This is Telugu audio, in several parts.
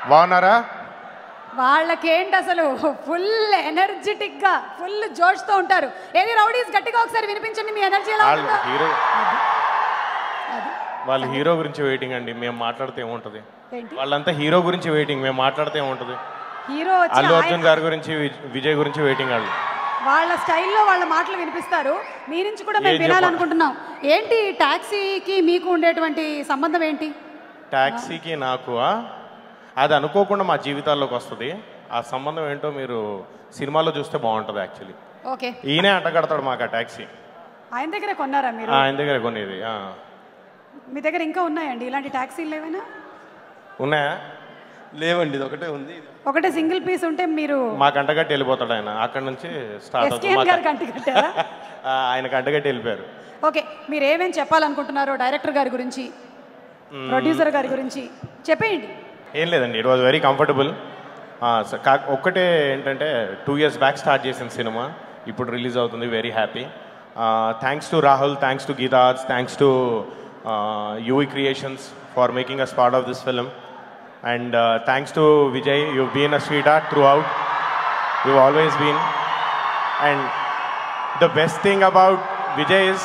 బాగున్నారా వాళ్ళకేంటి అసలు ఫుల్ ఎనర్జెటిక్ గా ఫుల్ జోష్ తో ఉంటారు ఏది రౌడీస్ గట్టిగా ఒకసారి వినిపించండి మీ ఎనర్జీ ఎలా వాళ్ళు ఉంటుందో హీరో అది వాళ్ళు హీరో గురించి వెయిటింగ్ అండి మేము మాట్లాడితే ఏముంటుంది ఏంటి వాళ్ళంతా హీరో గురించి వెయిటింగ్ మేము మాట్లాడితే ఏముంటుంది హీరో వచ్చి అల్లు ఆయన- అర్జున్ గారి గురించి విజ్- విజయ్ గురించి వెయిటింగ్ వాళ్ళు వాళ్ళ స్టైల్లో వాళ్ళ మాటలు వినిపిస్తారు మీ నుంచి కూడా మేము ఏం వినాలనుకుంటున్నాం ఏంటి టాక్సీకి మీకు ఉండేటువంటి సంబంధం ఏంటి ట్యాక్సీకి నాకు ఆ? అది అనుకోకుండా మా జీవితాల్లోకి వస్తుంది ఆ సంబంధం ఏంటో మీరు సినిమాలో చూస్తే బాగుంటుంది యాక్చువల్లీ ఓకే ఈయనే అంటగడతాడు మాకు ఆ ట్యాక్సీ ఆయన దగ్గర కొన్నారా మీరు ఆయన దగ్గర కొనేది ఆ. మీ దగ్గర ఇంకా ఉన్నాయండి ఇలాంటి టాక్సీలు ఏమైనా ఉన్నాయా లేవండి ఇది ఒకటే ఉంది ఒకటే సింగిల్ పీస్ ఉంటే మీరు మాకు అంటగట్టి వెళ్ళిపోతాడు ఆయన అక్కడ నుంచి స్టార్ట్ అవుతుంది ఎస్కేఎన్ మాకు- గారికి అంటి కట్టారా ఆ, ఆయనకు అంటగట్టి వెళ్ళిపోయారు ఓకే మీరు ఏమేం చెప్పాలనుకుంటున్నారో డైరెక్టర్ గారి గురించి ప్రొడ్యూసర్ గారి గురించి చెప్పేయండి ఏం లేదండి ఇట్ వాజ్ వెరీ కంఫర్టబుల్ ఒక్కటే ఏంటంటే టూ ఇయర్స్ బ్యాక్ స్టార్ట్ చేసిన సినిమా ఇప్పుడు రిలీజ్ అవుతుంది very happy thanks to Rahul thanks to Geetha Arts thanks to UV Creations for making us part of this film and thanks to Vijay you been a sweetheart throughout you always been and the best thing about Vijay is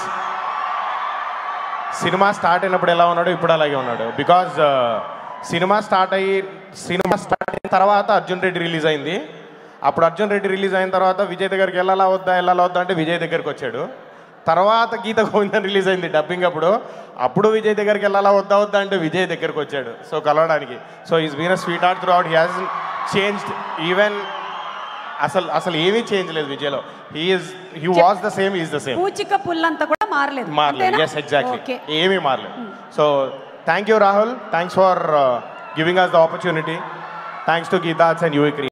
cinema start అయినప్పుడు ఎలా ఉన్నాడో ఇప్పుడు అలాగే ఉన్నాడు బికాజ్ సినిమా స్టార్ట్ అయ్యి సినిమా స్టార్ట్ అయిన తర్వాత అర్జున్ రెడ్డి రిలీజ్ అయింది అప్పుడు అర్జున్ రెడ్డి రిలీజ్ అయిన తర్వాత విజయ్ దగ్గరికి వెళ్ళాలా వద్దా వెళ్ళాలా వద్దా అంటే విజయ్ దగ్గరికి వచ్చాడు తర్వాత గీత గోవిందన్ రిలీజ్ అయింది డబ్బింగ్ అప్పుడు అప్పుడు విజయ్ దగ్గరికి వెళ్ళాలా వద్దా వద్దా అంటే విజయ్ దగ్గరికి వచ్చాడు సో కలవడానికి so is been a sweetheart throughout he has changed even అసలు అసలు ఏమీ చేంజ్ లేదు విజయ్లో he's he was the same is the same పూచిక పుల్లంతా కూడా మారలేదు మారలేదు అంతేనా? ఎస్ ఎగ్జాక్ట్లీ ఓకే ఏమీ మారలేదు so thank you Rahul thanks for giving us the opportunity thanks to Geetha's and UE